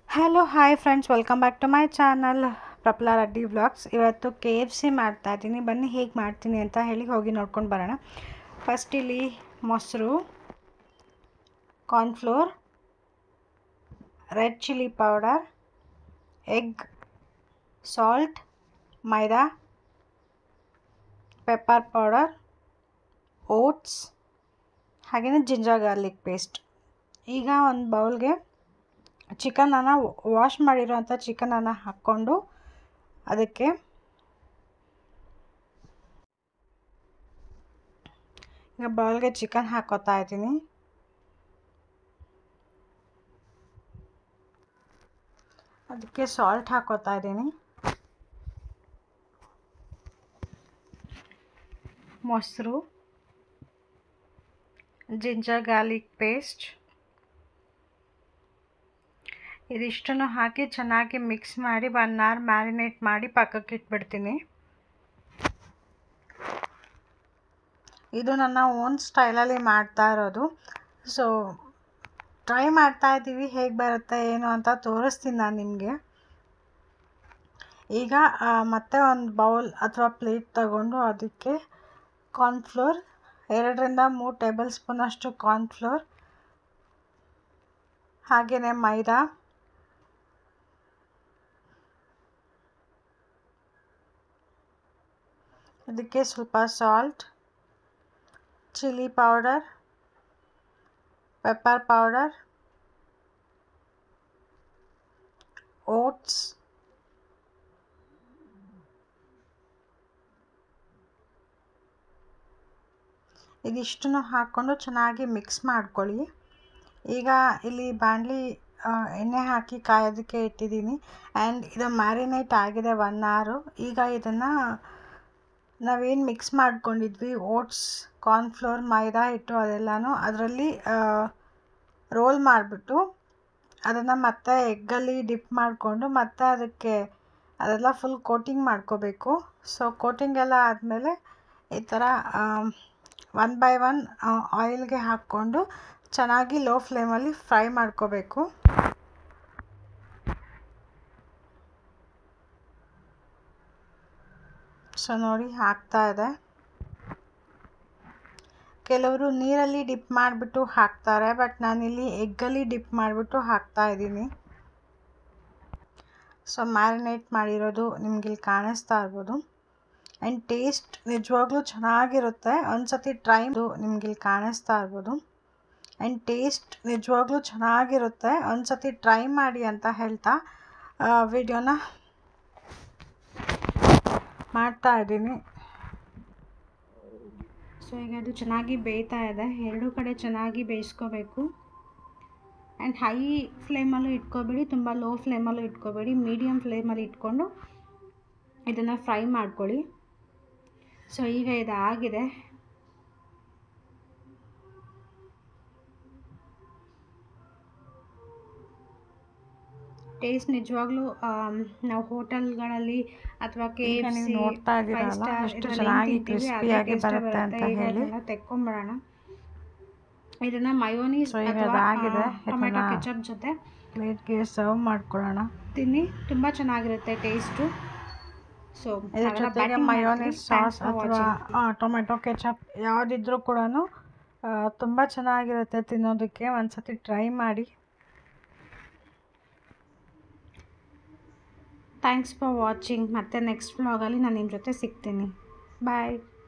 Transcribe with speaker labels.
Speaker 1: Hello hi friends welcome back to my channel ಪ್ರಪ್ಲಾ Reddy vlogs ಇವತ್ತು K F C ಮಾಡ್ತಾಯಿದ್ದೀನಿ ಬನ್ನಿ ಹೇಗೆ ಮಾಡ್ತೀನಿ ಅಂತ ಹೇಳಿ ಹೋಗಿ ನೋಡ್ಕೊಂಡು ಬರೋಣ ಫಸ್ಟ್ ಇಲ್ಲಿ ಮೊಸರು cornflour red chilli powder egg salt maida pepper powder oats ಹಾಗೆಯೇ ಜಿಂಜರ್ ಗಾರ್ಲಿಕ್ ಪೇಸ್ಟ್ ಈಗ ಒಂದು ಬೌಲ್ಗೆ ಚಿಕನನ್ನು ವಾಶ್ ಮಾಡಿರೋಂಥ ಚಿಕನನ್ನು ಹಾಕ್ಕೊಂಡು ಅದಕ್ಕೆ ಈಗ ಬೌಲ್ಗೆ ಚಿಕನ್ ಹಾಕೋತಾ ಇದ್ದೀನಿ ಅದಕ್ಕೆ ಸಾಲ್ಟ್ ಹಾಕೋತಾ ಇದ್ದೀನಿ ಮೊಸರು ಜಿಂಜರ್ ಗಾರ್ಲಿಕ್ ಪೇಸ್ಟ್ ಇದಿಷ್ಟನ್ನು ಹಾಕಿ ಚೆನ್ನಾಗಿ ಮಿಕ್ಸ್ ಮಾಡಿ ಒನ್ ಅವರ್ ಮ್ಯಾರಿನೇಟ್ ಮಾಡಿ ಪಕ್ಕಕ್ಕೆ ಇಟ್ಬಿಡ್ತೀನಿ ಇದು ನನ್ನ ಓನ್ ಸ್ಟೈಲಲ್ಲಿ ಮಾಡ್ತಾ ಇರೋದು ಸೊ ಟ್ರೈ ಮಾಡ್ತಾ ಇದ್ದೀವಿ ಹೇಗೆ ಬರುತ್ತೆ ಏನು ಅಂತ ತೋರಿಸ್ತೀನಿ ನಾನು ನಿಮಗೆ ಈಗ ಮತ್ತೆ ಒಂದು ಬೌಲ್ ಅಥವಾ ಪ್ಲೇಟ್ ತಗೊಂಡು ಅದಕ್ಕೆ ಕಾರ್ನ್ಫ್ಲೋರ್ ಎರಡರಿಂದ ಮೂರು ಟೇಬಲ್ ಸ್ಪೂನಷ್ಟು ಕಾರ್ನ್ಫ್ಲೋರ್ ಹಾಗೆಯೇ ಮೈದಾ ಅದಕ್ಕೆ ಸ್ವಲ್ಪ salt chilli powder pepper powder oats ಇದಿಷ್ಟನ್ನು ಹಾಕ್ಕೊಂಡು ಚೆನ್ನಾಗಿ ಮಿಕ್ಸ್ ಮಾಡ್ಕೊಳ್ಳಿ ಈಗ ಇಲ್ಲಿ ಬಾಣಲಿ ಎಣ್ಣೆ ಹಾಕಿ ಕಾಯೋದಕ್ಕೆ ಇಟ್ಟಿದ್ದೀನಿ ಆ್ಯಂಡ್ ಇದು ಮ್ಯಾರಿನೇಟ್ ಆಗಿದೆ ಒನ್ ಅವರು ಈಗ ಇದನ್ನು ನಾವೇನು ಮಿಕ್ಸ್ ಮಾಡ್ಕೊಂಡಿದ್ವಿ ಓಟ್ಸ್ ಕಾರ್ನ್ಫ್ಲೋರ್ ಮೈದಾ ಹಿಟ್ಟು ಅದೆಲ್ಲನೂ ಅದರಲ್ಲಿ ರೋಲ್ ಮಾಡಿಬಿಟ್ಟು ಅದನ್ನು ಮತ್ತೆ ಎಗ್ಗಲ್ಲಿ ಡಿಪ್ ಮಾಡಿಕೊಂಡು ಮತ್ತೆ ಅದಕ್ಕೆ ಅದೆಲ್ಲ ಫುಲ್ ಕೋಟಿಂಗ್ ಮಾಡ್ಕೋಬೇಕು ಸೊ ಕೋಟಿಂಗ್ ಎಲ್ಲ ಆದಮೇಲೆ ಈ ಥರ ಒನ್ ಬೈ ಒನ್ ಆಯಿಲ್ಗೆ ಹಾಕ್ಕೊಂಡು ಚೆನ್ನಾಗಿ ಲೋ ಫ್ಲೇಮಲ್ಲಿ ಫ್ರೈ ಮಾಡ್ಕೋಬೇಕು ಸೊ ನೋಡಿ ಹಾಕ್ತಾ ಇದೆ ಕೆಲವರು ನೀರಲ್ಲಿ ಡಿಪ್ ಮಾಡಿಬಿಟ್ಟು ಹಾಕ್ತಾರೆ ಬಟ್ ನಾನಿಲ್ಲಿ ಎಗ್ಗಲ್ಲಿ ಡಿಪ್ ಮಾಡಿಬಿಟ್ಟು ಹಾಕ್ತಾ ಇದ್ದೀನಿ ಸೊ ಮ್ಯಾರಿನೇಟ್ ಮಾಡಿರೋದು ನಿಮ್ಗಿಲ್ಲಿ ಕಾಣಿಸ್ತಾ ಇರ್ಬೋದು ಆ್ಯಂಡ್ ಟೇಸ್ಟ್ ನಿಜವಾಗ್ಲೂ ಚೆನ್ನಾಗಿರುತ್ತೆ ಒಂದು ಸತಿ ಟ್ರೈ ನಿಮ್ಗಿಲ್ಲಿ ಕಾಣಿಸ್ತಾ ಇರ್ಬೋದು ಆ್ಯಂಡ್ ಟೇಸ್ಟ್ ನಿಜವಾಗ್ಲೂ ಚೆನ್ನಾಗಿರುತ್ತೆ ಒಂದು ಸತಿ ಟ್ರೈ ಮಾಡಿ ಅಂತ ಹೇಳ್ತಾ ವಿಡಿಯೋನ ಮಾಡ್ತಾ ಇದ್ದೀನಿ ಸೊ ಈಗ ಅದು ಚೆನ್ನಾಗಿ ಬೇಯ್ತಾ ಇದೆ ಎರಡೂ ಕಡೆ ಚೆನ್ನಾಗಿ ಬೇಯಿಸ್ಕೋಬೇಕು ಆ್ಯಂಡ್ ಹೈ ಫ್ಲೇಮಲ್ಲೂ ಇಟ್ಕೋಬೇಡಿ ತುಂಬ ಲೋ ಫ್ಲೇಮಲ್ಲೂ ಇಟ್ಕೋಬೇಡಿ ಮೀಡಿಯಮ್ ಫ್ಲೇಮಲ್ಲಿ ಇಟ್ಕೊಂಡು ಇದನ್ನು ಫ್ರೈ ಮಾಡ್ಕೊಳ್ಳಿ ಸೊ ಈಗ ಇದು ಆಗಿದೆ ಟೇಸ್ಟ್ ನಿಜವಾಗ್ಲೂ ನಾವು ಹೋಟೆಲ್ಗಳಲ್ಲಿ ಅಥವಾ ಕೆ ಎಫ್ ಸಿ
Speaker 2: ನೋಡ್ತಾ ಇದ್ದೀರಲ್ಲ ಎಷ್ಟು ಚೆನ್ನಾಗಿ ಕ್ರಿಸ್ಪಿಯಾಗಿ ಬರುತ್ತೆ ಅಂತ ಹೇಳಿ
Speaker 1: ತೆಕ್ಕೊಂಬಿಡೋಣ ಇದನ್ನ ಮಯೋನೀಸ್
Speaker 2: So, ಈಗ ಅದಾಗಿದೆ.
Speaker 1: ಟೊಮೆಟೊ
Speaker 2: ಇದನ್ನ
Speaker 1: ಕೆಚಪ್ ಜೊತೆ
Speaker 2: ಪ್ಲೇಟ್ಗೆ ಸರ್ವ್ ಮಾಡ್ಕೊಳ್ಳೋಣ
Speaker 1: ತಿನ್ನಿ ತುಂಬ ಚೆನ್ನಾಗಿರುತ್ತೆ ಟೇಸ್ಟು ಸೊ
Speaker 2: ಇದ್ರ ಜೊತೆಗೆ ಮಯೋನೀಸ್ ಸಾಸ್ ಅಥವಾ ಟೊಮೆಟೊ ಕೆಚಪ್ ಯಾವುದಿದ್ರೂ ಕೂಡ ತುಂಬ ಚೆನ್ನಾಗಿರುತ್ತೆ ತಿನ್ನೋದಕ್ಕೆ ಒಂದ್ಸತಿ ಟ್ರೈ ಮಾಡಿ
Speaker 1: ಥ್ಯಾಂಕ್ಸ್ ಫಾರ್ ವಾಚಿಂಗ್ ಮತ್ತೆ ನೆಕ್ಸ್ಟ್ ವ್ಲಾಗಲ್ಲಿ ನಾನು ನಿಮ್ಮ ಜೊತೆ ಸಿಗ್ತೀನಿ ಬಾಯ್